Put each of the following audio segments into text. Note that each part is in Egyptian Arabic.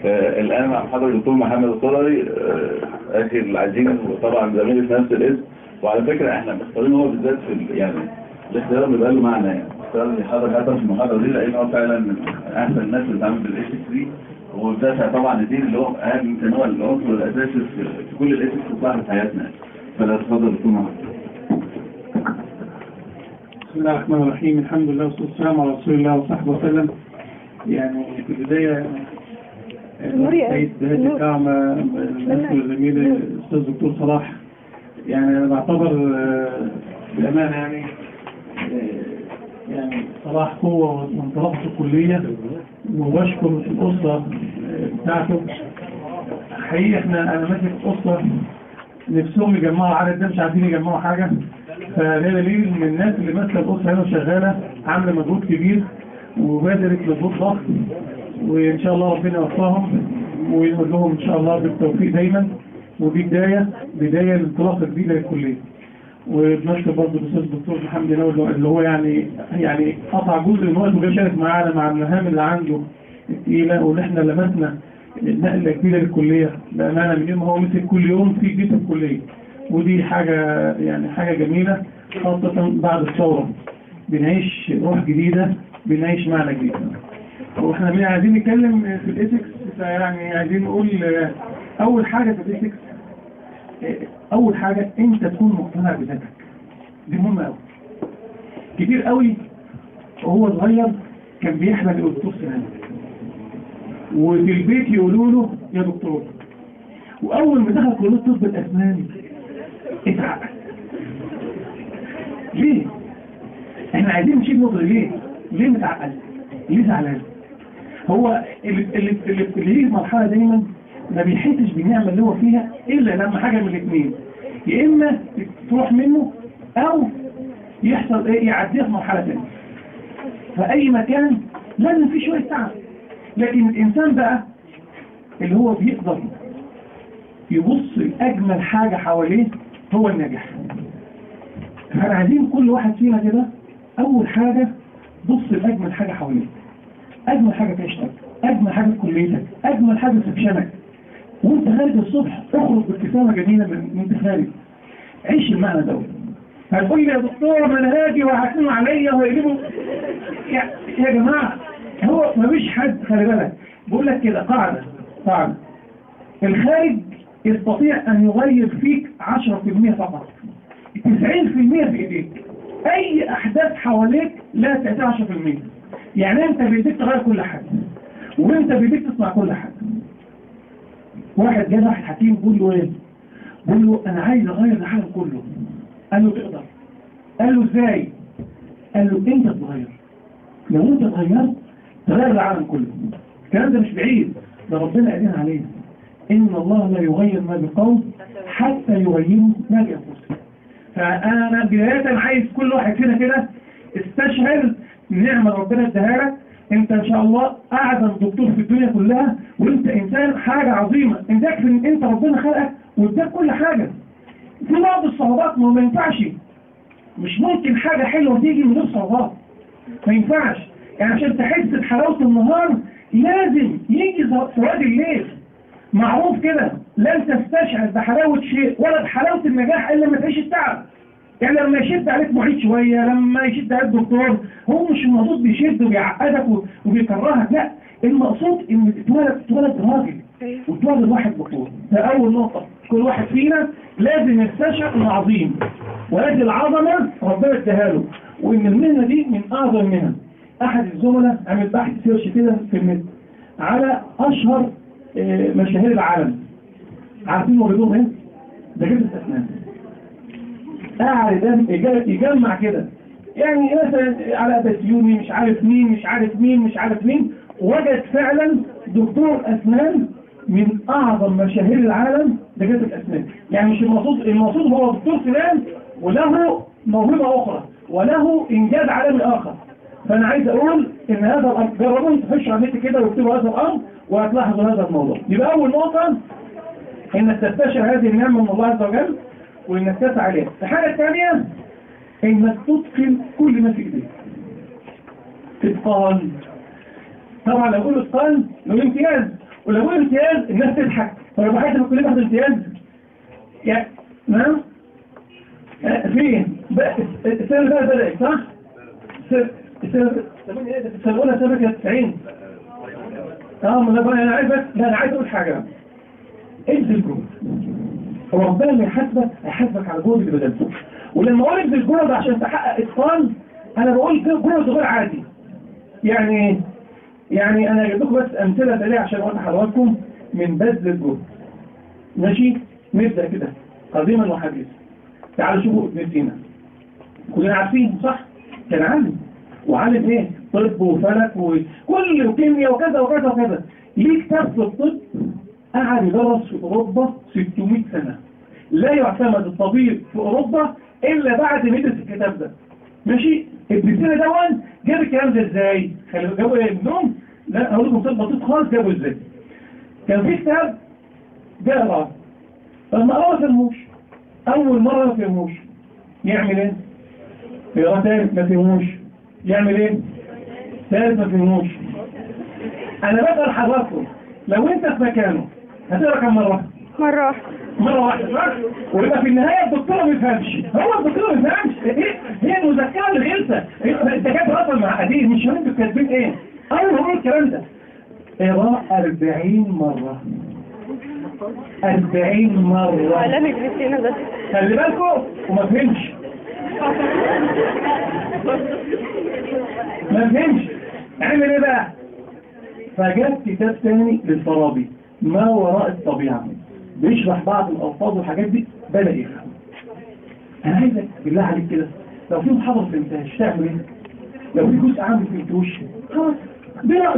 آه، الآن مع حضرتك الدكتور محمد الصدري آه، أخي العزيز وطبعا زميلي في نفس الاسم وعلى فكرة احنا مختارين هو بالذات في ال- يعني الاختيار بيبقى له معنى يعني اختيار اللي حضر حتى في المحاضرة دي لأن هو فعلا من أحسن الناس اللي بتعمل بالاس 3 وبدافع طبعا الدين اللي هو أهم يمكن هو العنصر الأساسي في في كل الاس في صلاح حياتنا فلا تفضل دكتور محمد بسم الله الرحمن الرحيم الحمد لله والصلاة والسلام على رسول الله وصحبه وسلم يعني في البداية نوري، سيد بهاء نور. الكعمة المسؤول زميلي الأستاذ دكتور صلاح يعني أنا بعتبر آه، بأمانة يعني آه، يعني صلاح قوة وانطلاقه في الكلية وبشكر الأسرة آه، بتاعته حقيقة احنا أنا ماسك أسرة نفسهم يجمعوا عدد ده مش عارفين يجمعوا حاجة فده دليل ان الناس اللي ماسكه الاسره هنا وشغاله عامله مجهود كبير وبادرت مجهود ضخم وان شاء الله ربنا يوفقهم ويقول لهم ان شاء الله بالتوفيق دايما ودي بدايه بدايه لانطلاقه جديده للكليه وبنشكر برضه الاستاذ الدكتور محمد ناوي اللي هو يعني يعني قطع جزء من وقته وجاي شارك معانا مع المهام اللي عنده الثقيله وان احنا لمسنا نقله كبيره للكليه بامانه من يوم ما هو مسك كل يوم في جيت الكليه ودي حاجه يعني حاجه جميله خاصه بعد الثوره بنعيش روح جديده بنعيش معنى جديد واحنا بن- عايزين نتكلم في الايثكس فيعني عايزين نقول آه، اول حاجه في الايثكس آه، اول حاجه انت تكون مقتنع بذاتك دي مهمه قوي كتير قوي وهو صغير كان بيحلم يبقى دكتور سنان وفي البيت يقولوا له يا دكتور واول ما دخل كليه طب الاسنان اتعقد ليه احنا عايزين نشيل نقطه ليه ليه متعقد ليه زعلان هو اللي اللي اللي اللي هي المرحله دايما ما بيحسش بالنعمه اللي هو فيها الا لما حاجه من الاثنين يا اما تروح منه او يحصل ايه يعديها في مرحله ثانيه في اي مكان لازم في شويه تعب لكن الانسان بقى اللي هو بيقدر يبص لأجمل حاجة حواليه هو النجاح فاحنا عايزين كل واحد فينا كده أول حاجة بص لأجمل حاجة حواليه أجمل حاجة في عيشتك أجمل حاجة في كليتك أجمل حاجة في سكشنك وانت خارج الصبح اخرج بابتسامة جميلة من من انت خارج عيش المعنى ده هتقول لي يا دكتور ما انا هاجي وهيحكموا عليا وهيجيبوا يا, يا جماعة هو مفيش حد خلي بالك بقول لك كده قاعدة قاعدة الخارج يستطيع أن يغير فيك 10% فقط 90% في إيديك أي أحداث حواليك لا تأتي 10% يعني أنت بإيديك تغير كل حاجة وأنت بإيديك تصنع كل حاجة واحد جه واحد حكيم بيقول له إيه؟ بيقول له أنا عايز أغير العالم كله قال له تقدر قال له إزاي؟ قال له أنت تغير لو أنت اتغيرت تغير العالم كله الكلام ده مش بعيد ده ربنا قايلين عليه إن الله لا يغير ما بقوم حتى يغيروا ما بأنفسهم فأنا بداية عايز كل واحد فينا كده استشعر نعمة ربنا اداها لك انت ان شاء الله اعظم دكتور في الدنيا كلها وانت انسان حاجة عظيمة انت يكفي ان انت ربنا خلقك واداك كل حاجة في بعض الصعوبات ما ما ينفعش مش ممكن حاجة حلوة تيجي من غير صعوبات ما ينفعش يعني عشان تحس بحلاوة النهار لازم يجي سواد الليل معروف كده لن تستشعر بحلاوة شيء ولا بحلاوة النجاح إلا لما تعيش التعب يعني لما يشد عليك معيد شوية لما يشد عليك دكتور هو مش المقصود بيشد وبيعقدك و- وبيكرهك لا المقصود ان تتولد تتولد راجل وتولد واحد دكتور ده اول نقطة كل واحد فينا لازم يستشعر انه عظيم وهذه العظمة ربنا اداها له وان المهنة دي من اعظم المهن احد الزملاء عمل بحث سيرش كده في النت على اشهر آه، مشاهير العالم عارفين موجودهم ايه؟ دكاتره الاسنان قاعد يجم- يج- يجمع كده يعني مثلا على بسيوني مش عارف مين مش عارف مين مش عارف مين وجد فعلا دكتور اسنان من اعظم مشاهير العالم دكاتره الاسنان يعني مش المقصود المقصود هو دكتور سنان وله موهبه اخرى وله انجاز عالمي اخر فانا عايز اقول ان هذا الامر جربوا تخشوا على النت كده واكتبوا هذا الامر وهتلاحظوا هذا الموضوع يبقى اول نقطه انك تستشعر هذه النعمه من الله عز وجل وانك تسعى عليها الحاجه الثانيه انك تتقن كل ما في ايديك اتقان طبعا لو اقول اتقان له امتياز ولو بقول امتياز الناس تضحك فلو حد في الكليه باخد امتياز يعني نعم آه، فين بقى السنه اللي فاتت بدات صح؟ السنه السنه السنه إيه ده؟ السنه الاولى السنه كانت 90 اه ما انا انا عايز بس لا انا عايز اقول حاجه انزل جهد هو ربنا اللي يحاسبك هيحاسبك على الجهد اللي بذلته ولما اقول انزل جهد عشان تحقق اتقان انا بقول جهد غير عادي يعني إيه؟ يعني انا هجيب لكم بس امثله سريعه عشان اوضح حضراتكم من بذل الجهد ماشي نبدا كده قديما وحديثا تعالوا شوفوا ابن سينا كلنا عارفين صح كان عالم وعالم ايه طب وفلك وكل وكيمياء وكذا وكذا وكذا ليه كتاب في الطب قعد يدرس في اوروبا 600 سنه لا يعتمد الطبيب في اوروبا الا بعد ما يدرس الكتاب ده ماشي ابن سينا دون جاب الكلام ده ازاي خلي جابوا ايه ابنهم لا اقول لكم طب بسيط خالص جابوا ازاي كان في كتاب جاء لما قرأ ما فهموش اول مره ما فهموش يعمل ايه يقرا تاني ما فهموش يعمل ايه ثالث ما فهموش انا بسال حضراتكم لو انت في مكانه هتقرا كم مره مرة واحدة مرة واحدة صح؟ ويبقى في النهاية الدكتور ما بيفهمش هو الدكتور ما بيفهمش ايه هي المذكرة اللي غلسة انت كاتب اصلا معقدين مش فاهم انتوا كاتبين ايه اول ما اقول الكلام ده قراءة 40 مرة 40 مرة علامة بسينا بس خلي بالكم وما فهمش ما فهمش عمل ايه بقى فجاب كتاب تاني للفارابي ما وراء الطبيعة بيشرح بعض الألفاظ والحاجات دي بدأ يفهم أنا عايزك بالله عليك كده لو في محاضرة فهمتهاش تعمل ايه؟ لو في جزء عام فهمتوش خلاص بنقص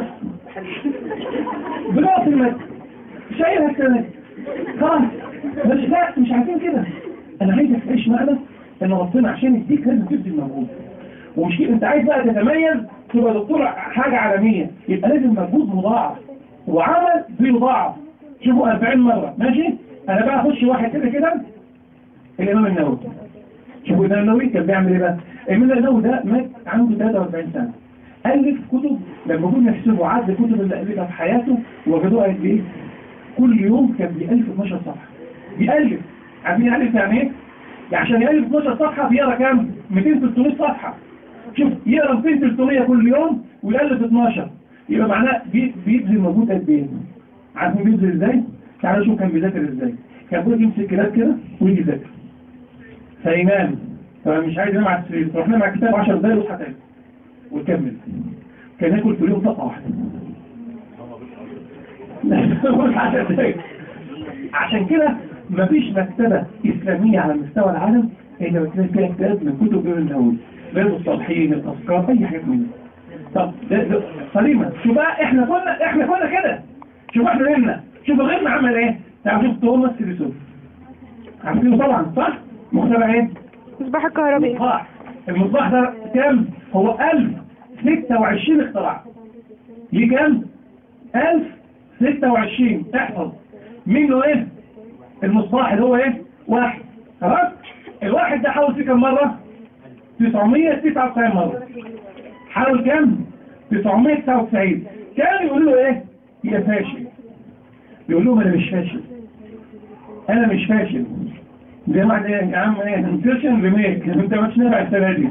بنقص المادة شايلها السنة خلاص بس لا مش عارفين كده انا عايزك تعيش معنا ان ربنا عشان يديك لازم تبذل مجهود ومش كده انت عايز بقى تتميز تبقى دكتور حاجة عالمية يبقى لازم مجهود مضاعف وعمل بيضاعف شوفوا 40 مرة ماشي انا بقى اخش واحد كده كده الامام النووي شوفوا الامام النووي كان بيعمل ايه بقى الامام النووي ده مات عنده 43 سنة ألف كتب لما كنا نحسبوا عدد الكتب اللي ألفها في حياته وجدوها قد إيه؟ كل يوم كان بيألف 12 صفحة بيألف عارفين يألف يعني إيه؟ يعني عشان يألف 12 صفحة بيقرا كام؟ 200 300 صفحة شوف يقرا 200 300 كل يوم ويألف 12 يبقى معناه بي- بيبذل مجهود قد إيه؟ عارفين بيبذل إزاي؟ تعالوا شوف كان بيذاكر إزاي كان بيقول يمسك كتاب كده ويجي يذاكر فينام طبعا مش عايز ينام على السرير تروح نام على الكتاب 10 دقايق ويصحى تاني ويكمل كان ياكل في اليوم طاقه واحده عشان كده مفيش مكتبة إسلامية على مستوى العالم إلا بتلاقي فيها كتاب من كتب ابن النووي رياض الصالحين الأذكار أي حاجة منها طب ده ده سليمة شوف بقى إحنا كنا إحنا كنا كده شوف إحنا غيرنا شوف غيرنا عمل إيه تعرفوا توماس إديسون عارفينه طبعا صح؟ مخترع إيه؟ مصباح الكهربي المصباح المصباح ده كام هو 1026 اختراع ليه كام 1026 احفظ منه ايه المصباح اللي هو ايه واحد خلاص الواحد ده حاول فيه كام مرة 999 مرة حاول كام 999 كان يقول له ايه يا فاشل يقول لهم انا مش فاشل انا مش فاشل زي ما احنا يا عم ايه انسيرشن ريميك انت مش نافع السنه دي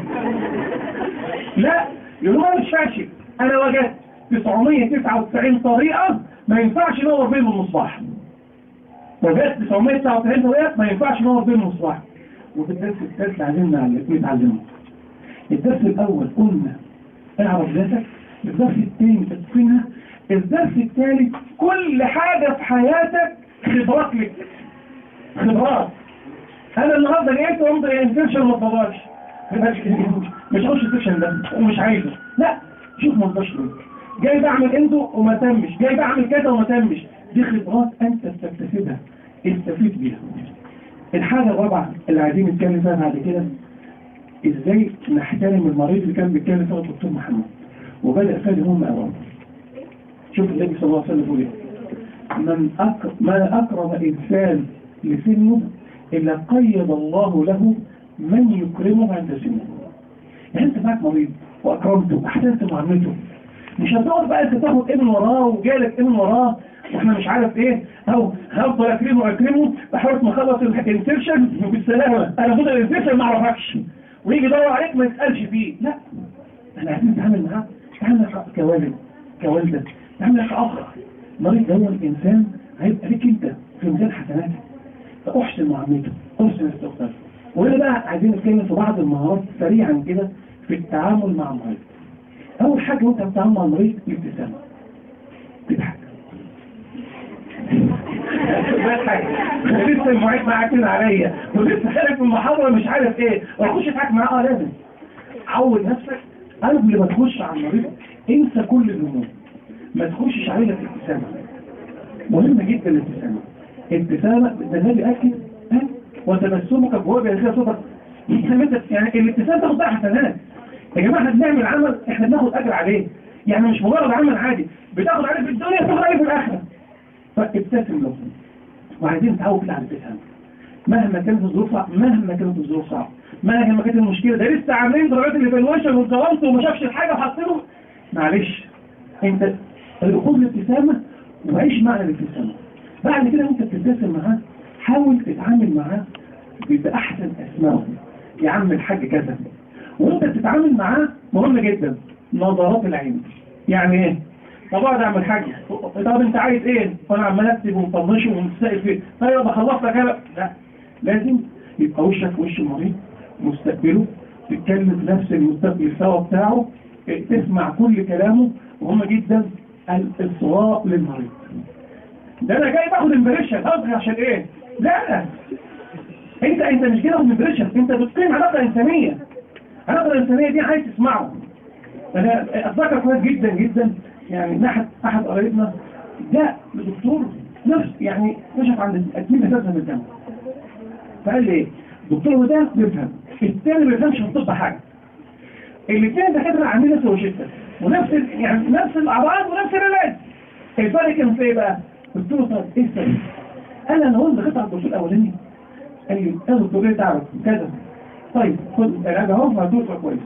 لا يقول انا مش فاشل انا وجدت 999 طريقه ما ينفعش نور بيهم المصباح وجدت 999 طريقه ما ينفعش نور بيهم المصباح وفي الدرس الثالث علمنا نتعلمه الدرس الاول قلنا اعرف ذاتك الدرس الثاني تدفنها الدرس الثالث كل حاجه في حياتك خبرات لك خبرات انا النهارده جيت وقمت الانفكشن ما اتفضلش مش هخش السكشن ده ومش عايزه لا شوف ما رضاش ليه جاي بعمل اندو وما تمش جاي بعمل كذا وما تمش دي خبرات انت بتكتسبها استفيد بيها الحاجه الرابعه اللي عايزين نتكلم فيها بعد كده ازاي نحترم المريض اللي كان بيتكلم فيها الدكتور محمد وبدا فيه هم اوامر شوف النبي صلى الله عليه وسلم بيقول ايه من أكرم ما أكرم إنسان لسنه إلا قيد الله له من يكرمه عند سنه يعني أنت معك مريض وأكرمته وأحسنت معاملته مش هتقعد بقى انت تاخد ايه من وراه وجالك ايه من وراه واحنا مش عارف ايه او هفضل اكرمه اكرمه لحد ما اخلص الانسبشن بالسلامه انا المفروض الانسبشن ما اعرفكش ويجي يدور عليك ما يسالش فيه لا احنا عايزين نتعامل معاه نتعامل معاه كوالد كوالده نتعامل معاه كاخ مريض ده الانسان هيبقى ليك انت في ميزان حسناتك فاحسن معاملته احسن استغفار وهنا بقى عايزين نتكلم في بعض المهارات سريعا كده في التعامل مع المريض اول حاجه وانت بتتعامل مع المريض الابتسامه تضحك لسه المعيد معاك كده عليا ولسه خارج من المحاضره مش عارف ايه واخش اضحك معاه اه لازم عود نفسك قبل ما تخش على المريض انسى كل الهموم ما تخشش عليه في الابتسامه مهمه جدا الابتسامه ابتسامه ده النبي اكد ها وتبسمك بوجه اخيك صوتك يعني الابتسامه تاخد بقى حسنات يا جماعه احنا بنعمل عمل احنا بناخد اجر عليه يعني مش مجرد عمل عادي بتاخد عليه في الدنيا تاخد عليه في الاخره فابتسم له وعايزين نتعود كده على الابتسامه مهما كانت الظروف صعبه مهما كانت الظروف صعبه مهما كانت المشكله ده لسه عاملين درجات اللي في الوشم واتظلمت وما شافش الحاجه وحاطينه معلش انت خد الابتسامه وعيش معنى الابتسامه بعد كده وانت بتبتسم معاه حاول تتعامل معاه بأحسن أسمائه يا عم الحاج كذا وانت بتتعامل معاه مهم جدا نظرات العين يعني ايه طب اقعد اعمل حاجه طب انت عايز ايه وانا عمال اكتب ومطنشه ومتسائل فيه طيب بخلص لك انا لا لازم يبقى وشك في وش المريض مستقبله تتكلم في نفس المستقبل السوا بتاعه تسمع كل كلامه وهم جدا الاصغاء للمريض ده انا جاي باخد امبريشن اصغي عشان ايه لا انت انت مش كده امبريشن انت بتقيم علاقه انسانيه العلاقه الانسانيه دي عايز تسمعه انا اتذكر كويس جدا جدا يعني احد احد قرايبنا جاء لدكتور نفس يعني كشف عن التدمير اساسا من الدم فقال لي ايه الدكتور ده بيفهم الثاني ما بيفهمش في الطب حاجه الاثنين دكاتره عاملين نفس الروشته ونفس ال- يعني نفس الاعراض ونفس العلاج الفرق كان في ايه بقى؟ قلت له طب ايه السبب؟ قال انا هو دخلت على الدكتور الاولاني قال لي انا الدكتور ايه تعرف كذا طيب خد العلاج اهو وهتوصل كويس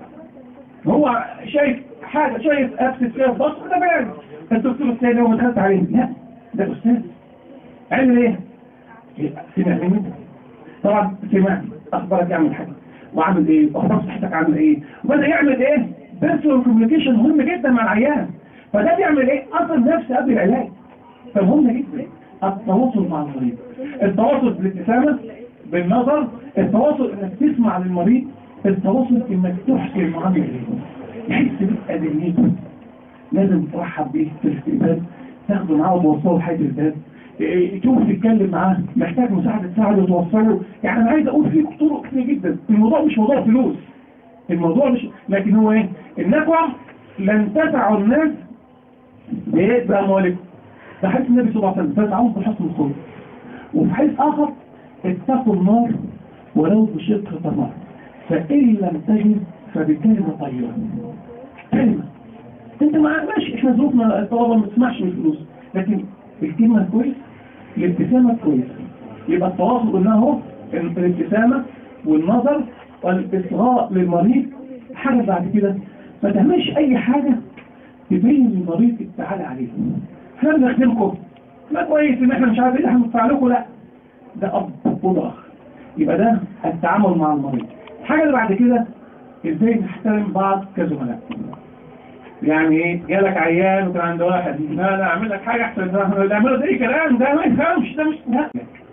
هو شايف حاجه شايف ابسط فيها بص ده بيعمل الدكتور الثاني هو دخلت عليه لا ده استاذ عمل ايه؟ سمع مني طبعا سمع اخبارك يعمل حاجه وعمل ايه واخبار صحتك عامل ايه وبدا يعمل ايه بيرسونال كوميونيكيشن مهم جدا مع العيان فده بيعمل ايه اصل نفس قبل العلاج فمهم جدا التواصل مع المريض التواصل بالابتسامه بالنظر التواصل انك تسمع للمريض التواصل انك تحسن معامله يحس بأدميته لازم ترحب بيه في الاستقبال تاخده معاه وتوصله لحد الباب إيه، تشوف تتكلم معاه محتاج مساعدة تساعده توصله يعني انا عايز اقول فيه طرق كتير جدا الموضوع مش موضوع فلوس الموضوع مش لكن هو ايه النكوة لن تسع الناس بايه باموالكم ده حديث النبي صلى الله عليه وسلم فتعاون بحسن الخلق وفي حديث اخر اتقوا النار ولو بشق تمر فان لم تجد فبكلمه طيبه كلمه انت ما ماشي احنا ظروفنا الطلبه ما بتسمعش من الفلوس لكن الكلمه كويس الابتسامه كويس يبقى التواصل قلنا اهو الابتسامه والنظر والاصغاء للمريض حاجه بعد كده ما تعملش اي حاجه تبين للمريض التعالى عليه احنا بنخدمكم لا كويس ان احنا مش عارف ايه احنا بندفع لكم لا ده اب وده اخ يبقى ده التعامل مع المريض الحاجه اللي بعد كده ازاي نحترم بعض كزملاء يعني ايه جالك عيان وكان عند واحد لا لا اعمل لك حاجه احسن ده اللي عمله ده ايه كلام ده ما يفهمش ده مش لا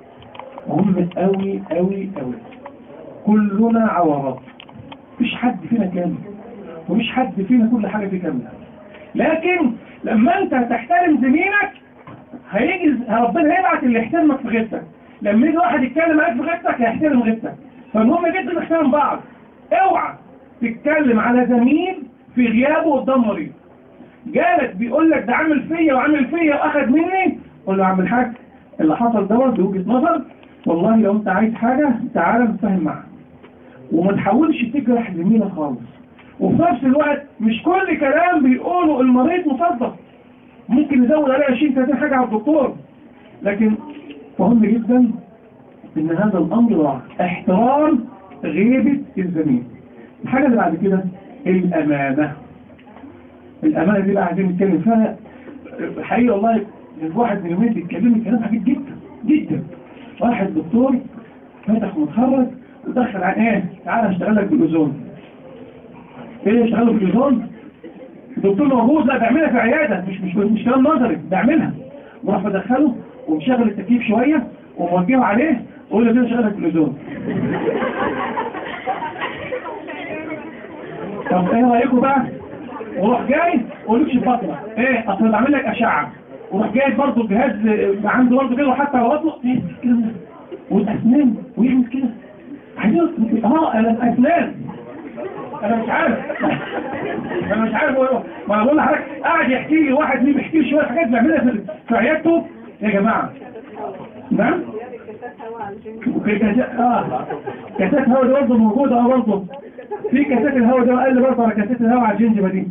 مهم قوي قوي قوي كلنا عورات مفيش حد فينا كامل ومش حد فينا كل حاجه فيه كامله لكن لما انت تحترم زميلك هيجي ربنا هيبعت اللي يحترمك في غيبتك لما يجي واحد يتكلم عليك في غيبتك هيحترم غيبتك فالمهم جدا نحترم بعض اوعى تتكلم على زميل في غيابه قدام مريض جالك بيقول لك ده عامل فيا وعامل فيا واخد مني قول له يا عم الحاج اللي حصل دوت بوجهه نظر والله لو انت عايز حاجه تعالى نتفاهم معاك وما تحاولش تجرح زميلك خالص وفي نفس الوقت مش كل كلام بيقوله المريض مصدق ممكن يزود عليه 20 30 حاجه على الدكتور لكن مهم جدا ان هذا الامر ضاع احترام غيبه الزميل الحاجه اللي بعد كده الامانه الامانه دي بقى عايزين نتكلم فيها الحقيقه والله واحد من يومين بيتكلمني كلام عجيب جدا جدا واحد دكتور فاتح متخرج ودخل عن ايه تعالى اشتغل لك بالاوزون ايه اشتغل بالاوزون الدكتور موجود لا بيعملها في عياده مش مش مش كلام نظري بيعملها وراح بدخله ومشغل التكييف شويه وموجهه عليه ويقول له كده شغلك بالاوزون طب ايه رايكم بقى وروح جاي ولكش فتره ايه اصل بعمل لك اشعه وروح جاي برضه الجهاز عنده برضه كده وحتى على بطنه ايه الكلام ده والاسنان ويعمل كده عايزين اه انا اسنان انا مش عارف انا مش عارف هو ما انا بقول لحضرتك قاعد يحكي لي واحد مين بيحكي لي شويه حاجات بيعملها في في عيادته يا جماعه نعم وكاسات اه كاسات هوا دي برضه موجوده اه برضه في كاسات الهوا ده قال لي برضه على كاسات الهوا على الجنجبه دي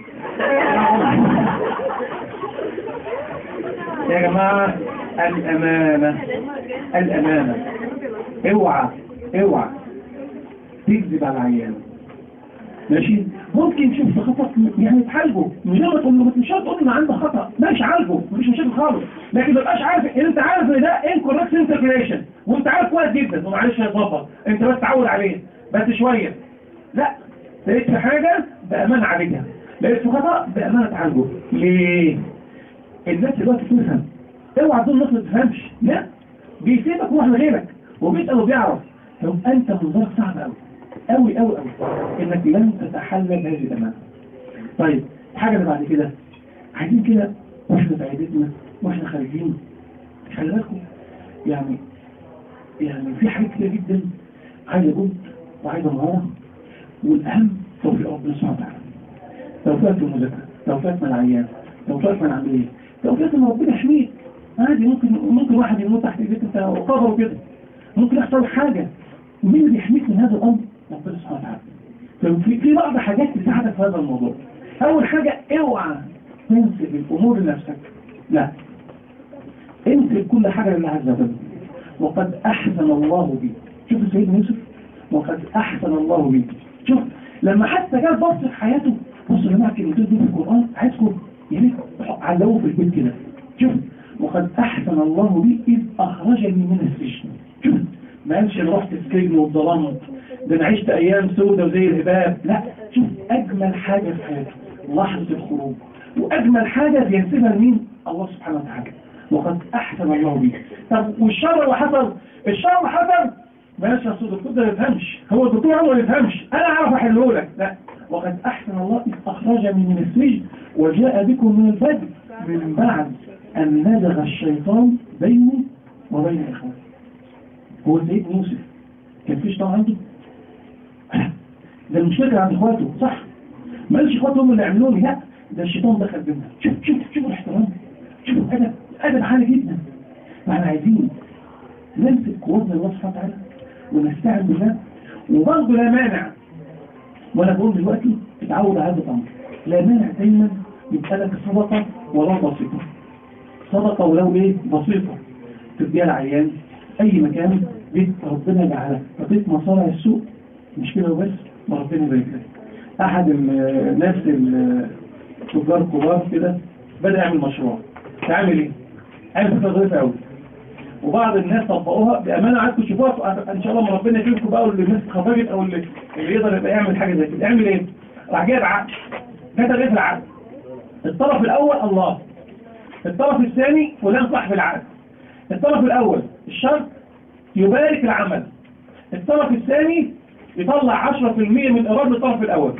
يا جماعه الامانه الامانه اوعى اوعى تكذب على العيان ماشي ممكن تشوف خطأ يعني تعالجه من غير ما تقول له مش شرط تقول ان عنده خطأ ماشي عالجه مفيش مشاكل خالص لكن ما تبقاش عارف ان انت عارف ان ده انكوركت انتربريشن وانت عارف كويس جدا ومعلش يا بابا انت بس تعود عليه بس شويه لا لقيت في حاجه بامانه عالجها لقيت في خطأ بامانه تعالجه ليه؟ الناس دلوقتي تفهم اوعى تقول الناس ما تفهمش لا بيسيبك واحد غيرك وبيسأل وبيعرف يبقى انت منظرك صعب قوي قوي قوي قوي انك لن تتحلل بهذه الامانه طيب الحاجه اللي بعد كده عايزين كده واحنا في عيادتنا واحنا خارجين خلي بالكم يعني يعني في حاجات كتير جدا عايزه جهد وعايزه مهاره والاهم توفيق ربنا سبحانه وتعالى توفيق في المذاكره توفيق من العيان توفيق من العمليه توفيق ان ربنا يحميك عادي ممكن ممكن واحد يموت تحت ايديك انت وقدره كده ممكن يحصل حاجه ومين اللي يحميك من هذا الامر ربنا سبحانه وتعالى ففي في بعض حاجات تساعدك في هذا الموضوع اول حاجه اوعى تنسب الامور لنفسك لا انسب كل حاجه لله عز وجل وقد احسن الله بي شوف سيدنا يوسف وقد احسن الله بي شوف لما حتى جاب بص في حياته بصوا يا جماعه الكلمتين دي في القران عايزكم يعني علقوه في البيت كده شوف وقد احسن الله بي اذ اخرجني من السجن شوف ما قالش انا رحت السجن واتظلمت ده انا عشت ايام سودة وزي الهباب لا شوف اجمل حاجة في حياته لحظة الخروج واجمل حاجة بينسبها لمين الله سبحانه وتعالى وقد احسن الله بيه طب والشر اللي حصل الشر اللي حصل ماشي يا استاذ الدكتور ده ما يفهمش هو الدكتور هو ما يفهمش انا اعرف احله لك لا وقد احسن الله اذ اخرجني من السجن وجاء بكم من الفجر من بعد ان نزغ الشيطان بيني وبين اخواني هو سيدنا يوسف كان في شيطان عنده ده المشكلة عند اخواته صح ما قالش اخواته هم اللي عملوا لي لا ده الشيطان دخل بيننا شوف شوف شوف الاحترام شوف الادب ادب عالي جدا فاحنا عايزين نمسك قوتنا الله سبحانه وتعالى ونستعن بالله وبرضه لا مانع وانا بقول دلوقتي اتعود على هذا الامر لا مانع دايما يبقى لك صدقه ولو بسيطه صدقه ولو ايه بسيطه تديها العيان اي مكان دي ربنا جعلها فطيت مصارع السوق مش كده وبس ما ربنا يبارك لك احد الناس التجار الكبار كده بدا يعمل مشروع تعمل ايه عامل فكره ظريفه قوي وبعض الناس طبقوها بامانه عايزكم تشوفوها ان شاء الله ما ربنا يكرمكم بقى واللي الناس اتخرجت او اللي, اللي يقدر يبقى يعمل حاجه زي كده يعمل ايه؟ راح جايب عقد كتب ايه في العقد؟ الطرف الاول الله الطرف الثاني فلان صاحب العقد الطرف الاول الشرط يبارك العمل الطرف الثاني يطلع 10% من ايراد الطرف الاول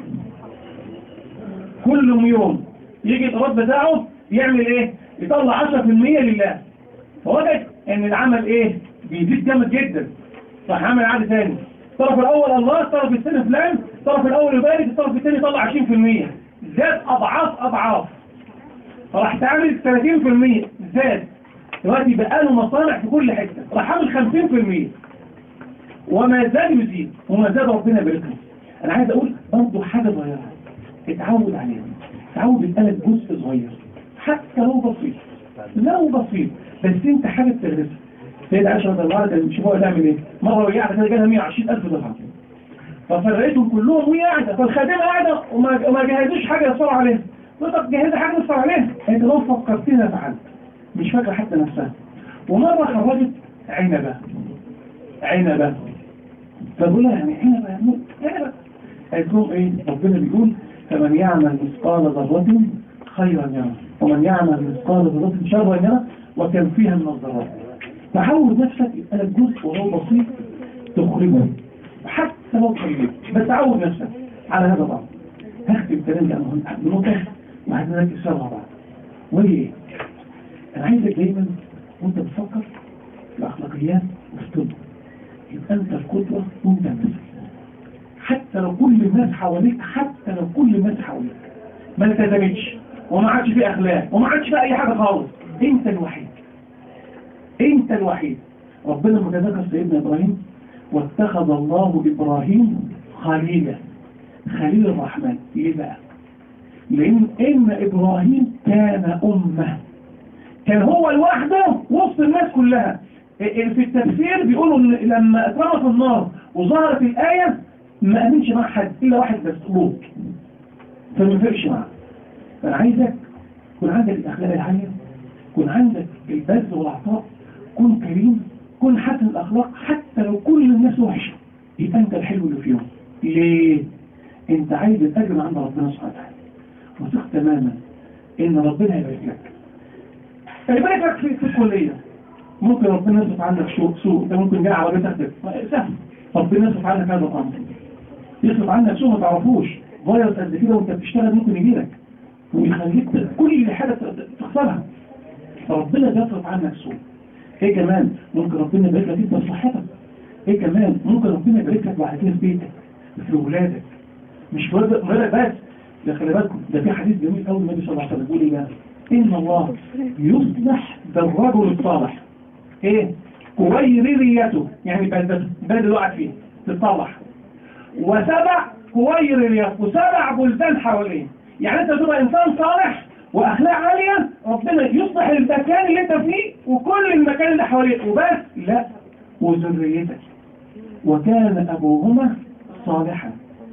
كل يوم يجي الايراد بتاعه يعمل ايه يطلع 10% لله فوجد ان العمل ايه بيزيد جامد جدا راح عمل عادي ثاني الطرف الاول الله الطرف الثاني فلان الطرف الاول يبارك الطرف الثاني يطلع 20% زاد اضعاف اضعاف فراح تعمل 30% زاد دلوقتي بقى له مصانع في كل حته راح عامل 50% وما زال يزيد وما زال ربنا يبارك له انا عايز اقول برضه حاجه صغيره اتعود عليها اتعود يبقى لك جزء صغير حتى لو بسيط لو بسيط بس انت حاجه بتغرسها سيد عائشه رضي الله عنها كان شوفوها تعمل ايه مره وهي قاعده كده جالها 120000 درهم ففرقتهم كلهم وهي قاعده فالخادمه قاعده وما وما جهزوش حاجه يصوروا عليها طب جهزي حاجه نفطر عليها انت لو فكرتيها فعلت مش فاكره حتى نفسها ومره خرجت عنبه عنبه فبقول لها يعني عنبه يا ابني عنبه قالت لهم ايه ربنا بيقول فمن يعمل مثقال ذره خيرا يرى ومن يعمل مثقال ذره شرا يرى وكم فيها من الضرر فحول نفسك يبقى لك جزء ولو بسيط تخرجه حتى لو قليل بس عود نفسك على هذا الامر هختم كلامي عن نقطه وعايزين نركز فيها مع بعض وهي ايه؟ انا عايزك دايما وانت بتفكر في الاخلاقيات والسلوك يبقى انت القدوه وانت المثل حتى لو كل الناس حواليك حتى لو كل الناس حواليك ما التزمتش وما عادش في اخلاق وما عادش في اي حاجه خالص انت الوحيد انت الوحيد ربنا متذكر سيدنا ابراهيم واتخذ الله ابراهيم خليلا خليل الرحمن ليه بقى لان ان ابراهيم كان امه كان هو لوحده وسط الناس كلها في التفسير بيقولوا ان لما اترمى في النار وظهرت الايه ما امنش مع حد الا واحد بس لوط فما فرقش معاه فانا عايزك يكون عندك الاخلاق العاليه يكون عندك البذل والعطاء كن كريم كن حسن الاخلاق حتى لو كل الناس وحشه يبقى انت الحلو اللي فيهم ليه انت عايز الاجر عند ربنا سبحانه وتعالى وثق تماما ان ربنا يبارك لك يبارك لك في, في الكليه ممكن ربنا يصرف عنك سوء سوء انت ممكن جاي على بيتك سهل ربنا يصرف عنك هذا الامر يصرف عنك سوء ما تعرفوش فيروس قد كده وانت بتشتغل ممكن يجي لك ويخليك كل حاجه تخسرها فربنا بيصرف عنك سوء ايه كمان ممكن ربنا يبارك لك انت في صحتك ايه كمان ممكن ربنا يبارك لك بعد كده في بيتك في ولادك مش في ولادك بس ده خلي بالكم ده في حديث جميل قوي النبي صلى الله عليه وسلم بيقول ايه بقى ان الله يصلح بالرجل الصالح ايه كويريته يعني بلد بلد الوقت فيه تتصلح وسبع كويريات وسبع بلدان حواليه يعني انت تبقى انسان صالح واخلاق عاليه ربنا يصلح المكان اللي انت فيه وكل المكان اللي حواليك وبس لا وذريتك وكان ابوهما صالحا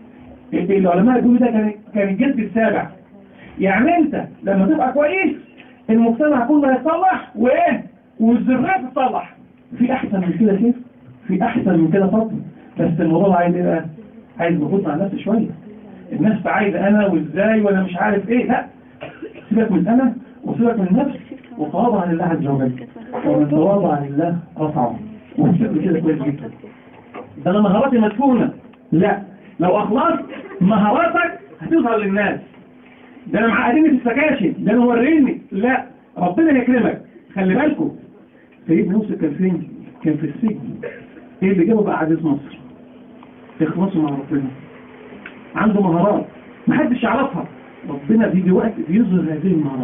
العلماء يقولوا ده كان كان الجد السابع يعني انت لما تبقى كويس المجتمع كله هيتصلح وايه والذريه تتصلح في احسن من كده كيف في احسن من كده فضل بس الموضوع عايز ايه بقى عايز مجهود مع النفس شويه الناس عايزه انا وازاي وانا مش عارف ايه لا سيبك من انا وسيبك من النفس وتواضع لله عز وجل ومن تواضع لله رفعه وسيبك كده كويس جدا ده انا مهاراتي مدفونه لا لو اخلصت مهاراتك هتظهر للناس ده انا معقديني في السكاشن ده انا موريني لا ربنا يكرمك خلي بالكم سيدنا موسى كان فين كان في السجن ايه اللي جابه بقى عزيز مصر اخلصوا مع ربنا عنده مهارات محدش يعرفها ربنا بيجي وقت بيظهر هذه المهارات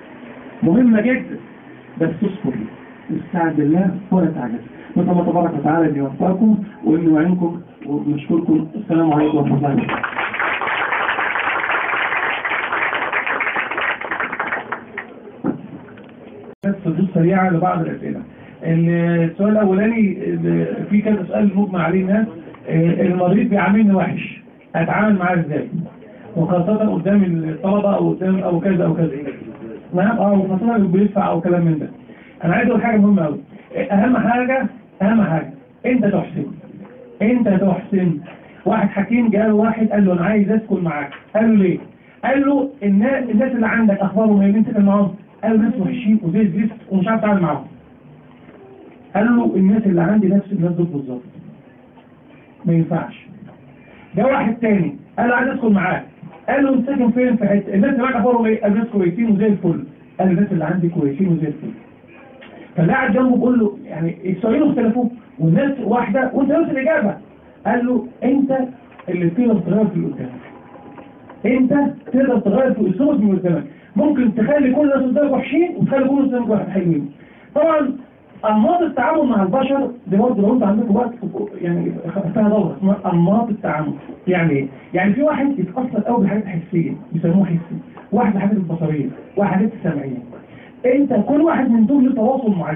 مهمة جدا بس تصبر استعن بالله ولا تعجز نسأل الله تبارك وتعالى ان يوفقكم وان يعينكم ونشكركم السلام عليكم ورحمة الله وبركاته ردود سريعة لبعض الأسئلة السؤال الأولاني في كذا سؤال مجمع عليه الناس المريض بيعاملني وحش أتعامل معاه إزاي وخاصة قدام الطلبة أو قدام أو كذا أو كذا نعم أو خاصة اللي بيدفع أو كلام من ده أنا عايز أقول حاجة مهمة أوي أهم حاجة أهم حاجة أنت تحسن أنت تحسن واحد حكيم جاء له واحد قال له أنا عايز أسكن معاك قال له ليه؟ قال له الناس الناس اللي عندك أخبارهم إيه اللي أنت كان معاهم؟ قال له ناس وحشين وزي الزفت ومش عارف أتعامل معاهم قال له الناس اللي عندي نفس الناس دول بالظبط ما ينفعش ده واحد تاني قال له عايز ادخل معاك قال له انت ساكن فين في حته الناس اللي معاك اخبارهم ايه قال الناس كويسين وزي الفل قال الناس اللي عندي كويسين وزي الفل فاللي قاعد جنبه بيقول له يعني السؤالين اختلفوا والناس واحده وانت نفس الاجابه قال له انت اللي تقدر تغير في اللي قدامك انت تقدر تغير في اسلوبك من قدامك ممكن تخلي كل الناس قدامك وحشين وتخلي كل الناس قدامك واحد حلوين طبعا انماط التعامل مع البشر دي برضه لو انت عندك وقت يعني خدتها دوره اسمها انماط التعامل يعني ايه؟ يعني في واحد يتاثر قوي بالحاجات الحسيه بيسموه حسي واحد بالحاجات البصريه واحد الحاجات السمعيه انت كل واحد من دول له تواصل معين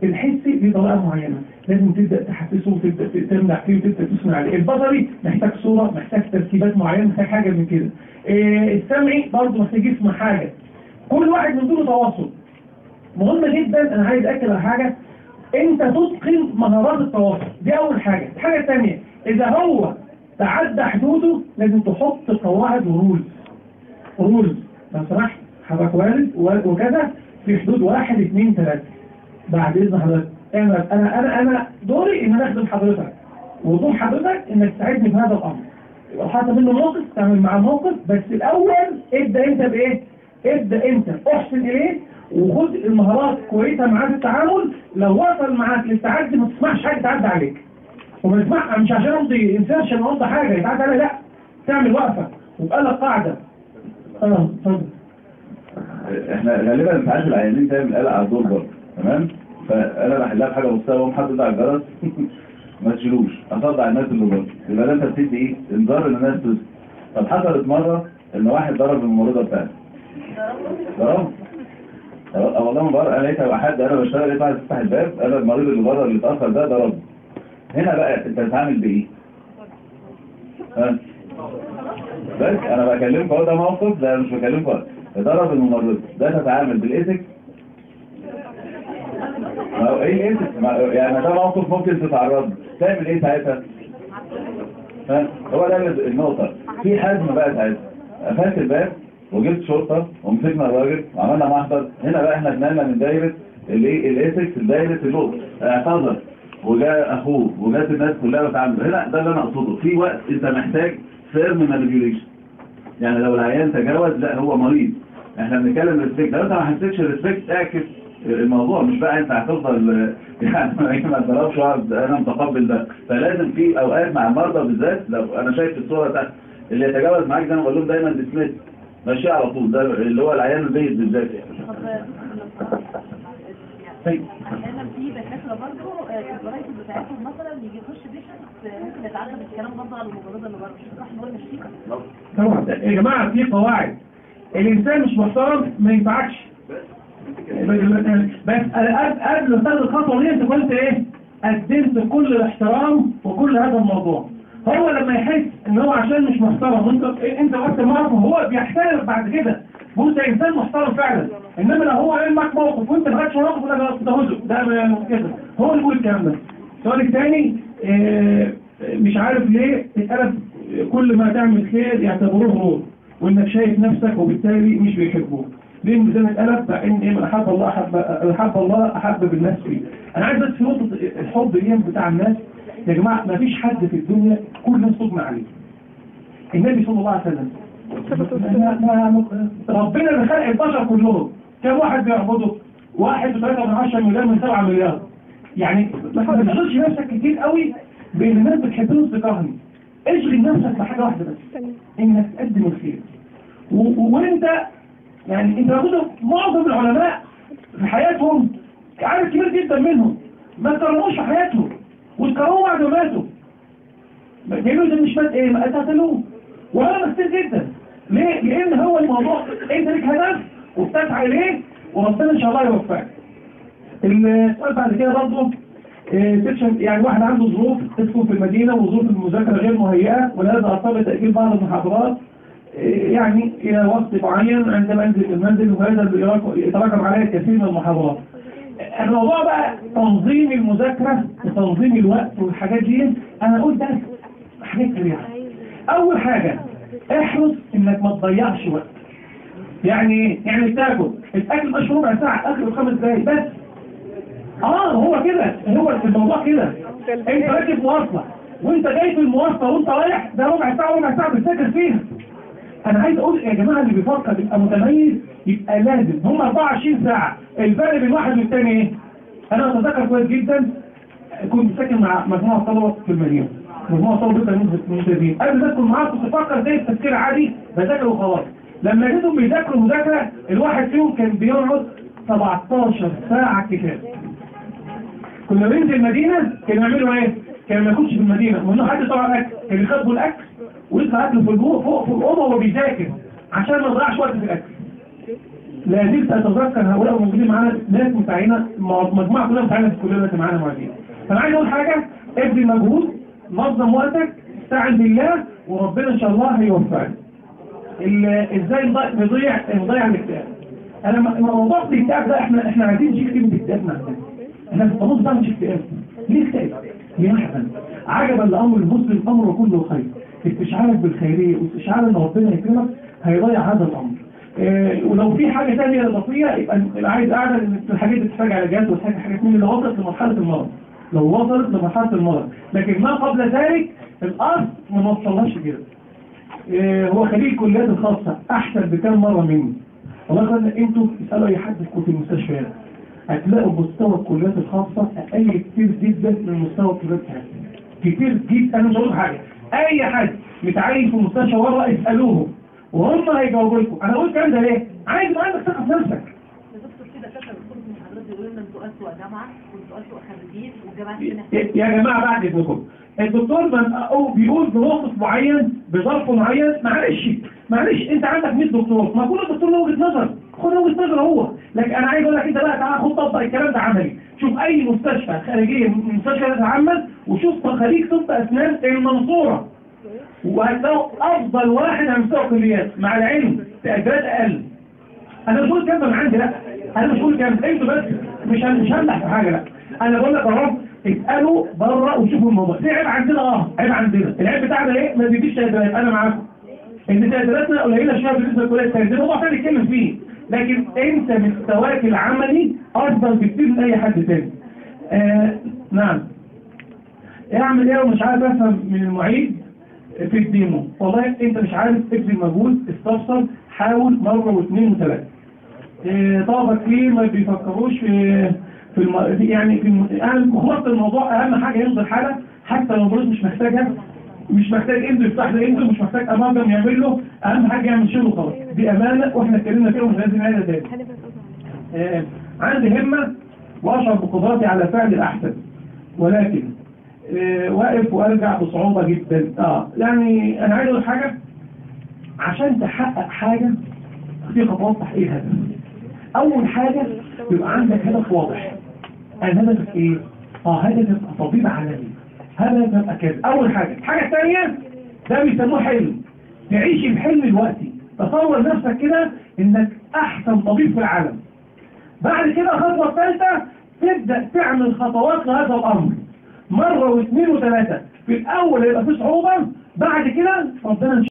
الحسي ليه طريقه معينه لازم تبدا تحسسه وتبدا تمنع فيه وتبدا تسمع عليه البصري محتاج صوره محتاج تركيبات معينه محتاج حاجه من كده إيه السمعي برضه محتاج يسمع حاجه كل واحد من دول تواصل مهم جدا انا عايز اكد على حاجه انت تتقن مهارات التواصل دي اول حاجه الحاجه الثانيه اذا هو تعدى حدوده لازم تحط قواعد ورولز رولز لو سمحت حضرتك والد و- وكذا في حدود واحد اثنين ثلاثة بعد اذن حضرتك انا انا انا انا دوري ان انا اخدم حضرتك ودور حضرتك انك تساعدني في هذا الامر لو حصل منه موقف تعمل معاه موقف بس الاول ابدا انت بايه؟ ابدا انت احسن اليه وخد المهارات كويسه معاه في التعامل لو وصل معاك للتعدي ما تسمعش حاجه تعدي عليك وما تسمع مش عشان امضي انسيرشن امضي حاجه يتعدى عليها لا تعمل وقفه ويبقى لك قاعده اه اتفضل احنا غالبا انت عارف العيانين فاهم القلق على الدور برضه تمام فانا بحلها بحاجه بسيطه واقوم حاطط على الجرس ما تشيلوش اصدع الناس اللي بره يبقى ده انت بتدي ايه انذار ان الناس تسكت طب حصلت مره ان واحد ضرب الممرضه بتاعتي ضرب اه والله ما بره انا لقيت حد انا بشتغل لقيت واحد يفتح الباب انا المريض اللي بره اللي اتاخر ده ضرب هنا بقى انت هتتعامل بايه؟ ها؟ بس انا بكلمك اهو ده موقف ده مش بكلمك اهو. ضرب الممرض ده تتعامل بالايثكس ما هو ايه الايثكس ما- يعني ده موقف ممكن تتعرض له. تعمل ايه ساعتها ها هو ده اللي- النقطه في حزم بقى ساعتها قفلت الباب وجبت شرطه ومسكنا الراجل وعملنا محضر هنا بقى احنا اتنقلنا من دايره الايه الايثكس لدايره اللوط اعتذر وجاء اخوه وجات الناس كلها بتعمل هنا ده اللي انا اقصده في وقت انت محتاج فيرم مانيبيوليشن يعني لو العيان تجاوز لا هو مريض احنا بنتكلم ريسبكت لو انت ما حسيتش ريسبكت اعكس الموضوع مش بقى انت هتفضل يعني ما تضربش واقعد انا متقبل ده فلازم في اوقات مع المرضى بالذات لو انا شايف الصوره تحت اللي يتجاوز معاك ده انا بقول لهم دايما ديسميس ماشي على طول ده اللي هو العيان البيت بالذات يعني طيب احيانا في دكاتره برضه البرايفت بتاعتهم مثلا يجي يخش بيشنت ممكن يتعدى بالكلام برضه على الممرضه اللي بره مش صح نقول مش فيها طبعا يا جماعه في قواعد الانسان مش محترم ما ينفعكش بس أنا قبل قبل ما تاخد الخطوه دي انت كنت ايه قدمت كل الاحترام وكل هذا الموضوع هو لما يحس ان هو عشان مش محترم وانت انت وقت معرفه هو بيحترم بعد كده وانت انسان محترم فعلا انما لو هو عامل معاك موقف وانت ما خدتش موقف ولا ده هزق ده ما- كده هو اللي بيقول الكلام ده السؤال الثاني آه، مش عارف ليه اتقلب كل ما تعمل خير يعتبروه غرور وانك شايف نفسك وبالتالي مش بيحبوك ليه الميزان اتقلب فان ايه من احب الله احب احب الله احب بالناس فيه انا عايز بس في نقطه الحب دي بتاع الناس يا جماعه ما فيش حد في الدنيا كل الناس تغنى عليه النبي صلى الله عليه وسلم ما- ما- ربنا اللي خلق البشر كلهم كم واحد بيعبده واحد وثلاثة من عشرة مليار من سبعة مليار يعني ما تشغلش نفسك كتير قوي بان الناس بتحبني وتكرهني اشغل نفسك بحاجة واحدة بس انك تقدم الخير و- و- وانت يعني انت موجود معظم العلماء في حياتهم عدد كبير جدا منهم ما كرموش في حياتهم واتكرموا بعد ما ماتوا بيقولوا ده مش مات ايه ما قتلوه وانا كتير جدا ليه؟ لان هو الموضوع انت ليك هدف وبتسعى اليه وربنا ان شاء الله يوفقك السؤال بعد كده برضه آه، سيكشن يعني واحد عنده ظروف تسكن في المدينة وظروف المذاكرة غير مهيئة ولهذا أضطر تأجيل بعض المحاضرات آه، يعني إلى وقت معين عندما أنزل في المنزل وهذا بيراك- يتراكم عليه كثير من المحاضرات الموضوع بقى تنظيم المذاكرة وتنظيم الوقت والحاجات دي أنا قلت بس حاجات سريعة أول حاجة احرص إنك ما تضيعش وقت يعني ايه؟ يعني تاكل الاكل مش ربع ساعه اكل خمس دقايق بس اه هو كده هو الموضوع كده انت راكب مواصله وانت جاي في المواصله وانت رايح ده ربع ساعه ربع ساعه بتذاكر فيها انا عايز اقول يا جماعه اللي بيفكر يبقى متميز يبقى لازم هم 24 ساعه الفرق بين واحد والتاني ايه انا اتذكر كويس جدا كنت ساكن مع مجموعه طلبه في المدينه مجموعه طلبه ممتازين قبل ما ادخل معاهم كنت بفكر زي التفكير عادي بذاكر وخلاص لما لقيتهم بيذاكروا مذاكره الواحد فيهم كان بيقعد 17 ساعه كتاب كنا بننزل المدينه كانوا يعملوا ايه؟ كانوا ما ياكلش في المدينه ممنوع حد طبعا اكل كانوا يخبوا الاكل ويطلع اكله في الجو فوق في الاوضه وهو بيذاكر عشان ما يضيعش وقت في الاكل لا زلت اتذكر هؤلاء الموجودين معانا ناس متعينه مجموعه كلها متعينه في الكليه اللي معانا معيدين فانا عايز اقول حاجه ابذل مجهود نظم وقتك استعن بالله وربنا ان شاء الله هيوفقك ال- ازاي نضيع نضيع نضيع الاكتئاب انا م- موضوع الاكتئاب ده احنا احنا عايزين نشيل كلمه اكتئاب من عندنا احنا في الطقوس ده مش اكتئاب ليه اكتئاب؟ يحزن عجبا لامر المسلم امره كله خير استشعارك بالخيريه واستشعار ان ربنا يكرمك هيضيع هذا الامر إيه ولو في حاجه ثانيه اضافيه يبقى يبقى عايز قاعده ان الحاجات دي تحتاج علاجات وتحتاج حاجات من اللي وصلت لمرحله المرض لو وصلت لمرحله المرض لكن ما قبل ذلك الاصل ما نوصلهاش كده إيه هو خليل الكليات الخاصة أحسن بكام مرة مني والله قلنا انتوا اسألوا أي حد في المستشفيات هتلاقوا مستوى الكليات الخاصة أقل كتير جدا من مستوى الكليات بتاعتنا كتير جدا أنا مش هقول حاجة أي حد متعين في مستشفى بره اسألوهم وهم هيجاوبوا لكم أنا بقول الكلام ده ليه؟ عايز يبقى عندك ثقة في نفسك يا دكتور كده كده بتخرج من حضرتك بيقولوا لنا انتوا أسوأ جامعة وانتوا أسوأ خريجين والجامعة هنا يا جماعة بعد اذنكم الدكتور من أو بيقول بموقف معين بظرف معين معلش معلش انت عندك 100 دكتور ما كل دكتور له وجهه نظر خد وجهه نظر هو لكن انا عايز اقول لك انت بقى تعالى خد طبق الكلام ده عملي شوف اي مستشفى خارجيه من مستشفى تتعمل وشوف خريج طب اسنان المنصوره وهتلاقوا افضل واحد على مستوى الكليات مع العلم تقديرات اقل انا مش بقول كلمه من عندي لا انا مش بقول كلمه انتوا بس مش هن- مش همدح في حاجه لا انا بقول لك اهو اسالوا بره وشوفوا الموضوع في عيب عندنا اه عيب عندنا العيب بتاعنا ايه ما بيجيش تقديرات انا معاكم ان تقديراتنا قليله شويه بالنسبه لكليه التقدير موضوع ثاني نتكلم فيه لكن انت مستواك العملي افضل بكتير من اي حد تاني آه نعم اعمل ايه ومش عارف افهم من المعيد في الديمو والله انت مش عارف ابذل مجهود استفسر حاول مرة واثنين وثلاثة إيه، طلبة كتير ما بيفكروش في في الم... في- يعني في الم... يعني خلاصة الموضوع اهم حاجة يمضي الحالة حتى لو المريض مش محتاجها مش محتاج انزل يفتح له انزل مش محتاج امامه يعمل له اهم حاجة يعمل شغله خلاص دي امانة واحنا اتكلمنا فيها ومش لازم نعيدها تاني آه، عندي همة وأشعر بقدرتي على فعل الأحسن ولكن آه، واقف وأرجع بصعوبة جدا آه يعني أنا عايز أقول حاجة عشان تحقق حاجة في خطوات تحقيق هدف أول حاجة يبقى عندك هدف واضح أنا هدفك إيه؟ آه هدفك طبيب عالمي هدفك كذا أول حاجة الحاجة الثانية ده بيسموه حلم تعيش الحلم دلوقتي تصور نفسك كده إنك أحسن طبيب في العالم بعد كده الخطوة الثالثة تبدأ تعمل خطوات لهذا الأمر مرة واثنين وثلاثة في الأول هيبقى في صعوبة بعد كده ربنا إن شاء